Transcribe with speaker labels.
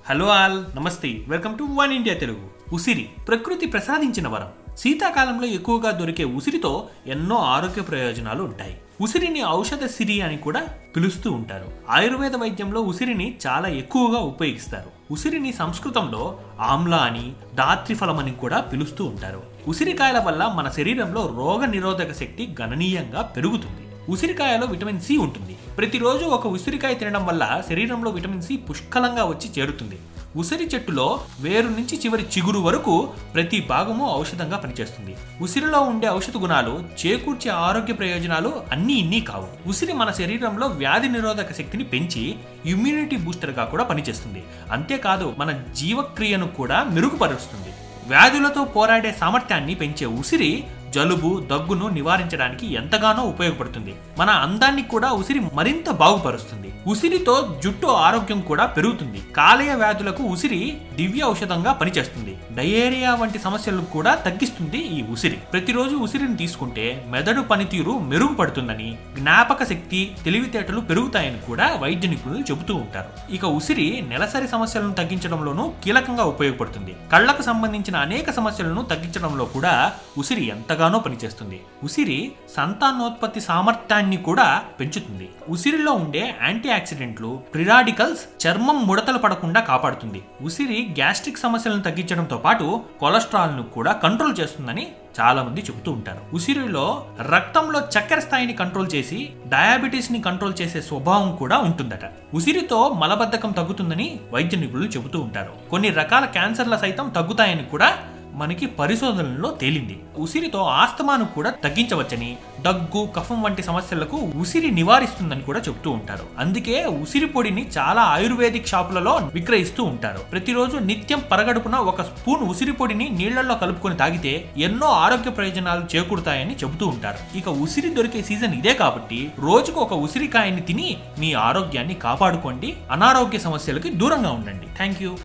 Speaker 1: hello all నమస్తే welcome to One India Telugu ఉసిరి ప్రకృతి ప్రసాదించిన వరం శీతాకాలంలో ఎక్కువగా దొరికే ఉసిరితో ఎన్నో ఆరోగ్య ప్రయోజనాలు ఉంటాయి ఉసిరిని ఔషధ సిరి అని కూడా పిలుస్తూ ఉంటారు ఆయుర్వేద వైద్యంలో ఉసిరిని చాలా ఎక్కువగా ఉపయోగిస్తారు ఉసిరిని సంస్కృతంలో ఆమ్ల అని దాత్రిఫలం అని కూడా పిలుస్తూ ఉంటారు ఉసిరికాయల వల్ల మన శరీరంలో రోగ నిరోధక శక్తి గణనీయంగా పెరుగుతుంది ఉసిరికాయలో విటమిన్ సి ఉంటుంది ప్రతిరోజు ఒక ఉసిరికాయ తినడం వల్ల శరీరంలో విటమిన్ సి పుష్కలంగా వచ్చి చేరుతుంది ఉసిరి చెట్టులో వేరు నుంచి చివరి చిగురు వరకు ప్రతి భాగము ఔషధంగా పనిచేస్తుంది ఉసిరిలో ఉండే ఔషధ గుణాలు చేకూర్చే ఆరోగ్య ప్రయోజనాలు అన్నీ ఇన్ని కావు ఉసిరి మన శరీరంలో వ్యాధి నిరోధక శక్తిని పెంచి ఇమ్యూనిటీ బూస్టర్గా కూడా పనిచేస్తుంది అంతేకాదు మన జీవక్రియను కూడా మెరుగుపరుస్తుంది వ్యాధులతో పోరాడే సామర్థ్యాన్ని పెంచే ఉసిరి జలుబు దగ్గును నివారించడానికి ఎంతగానో ఉపయోగపడుతుంది మన అందాన్ని కూడా ఉసిరి మరింత బాగుపరుస్తుంది ఉసిరితో జుట్టు ఆరోగ్యం కూడా పెరుగుతుంది కాలేయ వ్యాధులకు ఉసిరి దివ్య ఔషధంగా పనిచేస్తుంది డయేరియా వంటి సమస్యలను కూడా తగ్గిస్తుంది ఈ ఉసిరి ప్రతిరోజు ఉసిరిని తీసుకుంటే మెదడు పనితీరు మెరుగుపడుతుందని జ్ఞాపక శక్తి తెలివితేటలు పెరుగుతాయని కూడా వైద్య నిపుణులు చెబుతూ ఉంటారు ఇక ఉసిరి నెలసరి సమస్యలను తగ్గించడంలోనూ కీలకంగా ఉపయోగపడుతుంది కళ్లకు సంబంధించిన అనేక సమస్యలను తగ్గించడంలో కూడా ఉసిరి ఎంతగానో పనిచేస్తుంది ఉసిరి సంతానోత్పత్తి సామర్థ్యాన్ని కూడా పెంచుతుంది ఉసిరిలో ఉండే యాంటీ ఆక్సిడెంట్లు ప్రిరాడికల్స్ చర్మం ముడతలు పడకుండా కాపాడుతుంది ఉసిరి గ్యాస్ట్రిక్ సమస్యలను తగ్గించడంతో పాటు కొలెస్ట్రాల్ ను కూడా కంట్రోల్ చేస్తుందని చాలా మంది చెబుతూ ఉంటారు ఉసిరిలో రక్తంలో చక్కెర స్థాయిని కంట్రోల్ చేసి డయాబెటీస్ ని కంట్రోల్ చేసే స్వభావం కూడా ఉంటుందట ఉసిరితో మలబద్ధకం తగ్గుతుందని వైద్య నిపుణులు చెబుతూ ఉంటారు కొన్ని రకాల క్యాన్సర్ల సైతం తగ్గుతాయని కూడా మనకి పరిశోధనలో తేలింది ఉసిరితో ఆస్తమాను కూడా తగ్గించవచ్చని దగ్గు కఫం వంటి సమస్యలకు ఉసిరి నివారిస్తుందని కూడా చెబుతూ ఉంటారు అందుకే ఉసిరి పొడిని చాలా ఆయుర్వేదిక్ షాపులలో విక్రయిస్తూ ఉంటారు ప్రతిరోజు నిత్యం పరగడుపున ఒక స్పూన్ ఉసిరి పొడిని నీళ్లలో కలుపుకొని తాగితే ఎన్నో ఆరోగ్య ప్రయోజనాలు చేకూరుతాయని చెబుతూ ఉంటారు ఇక ఉసిరి దొరికే సీజన్ ఇదే కాబట్టి రోజుకు ఒక ఉసిరికాయని తిని మీ ఆరోగ్యాన్ని కాపాడుకోండి అనారోగ్య సమస్యలకి దూరంగా ఉండండి థ్యాంక్ యూ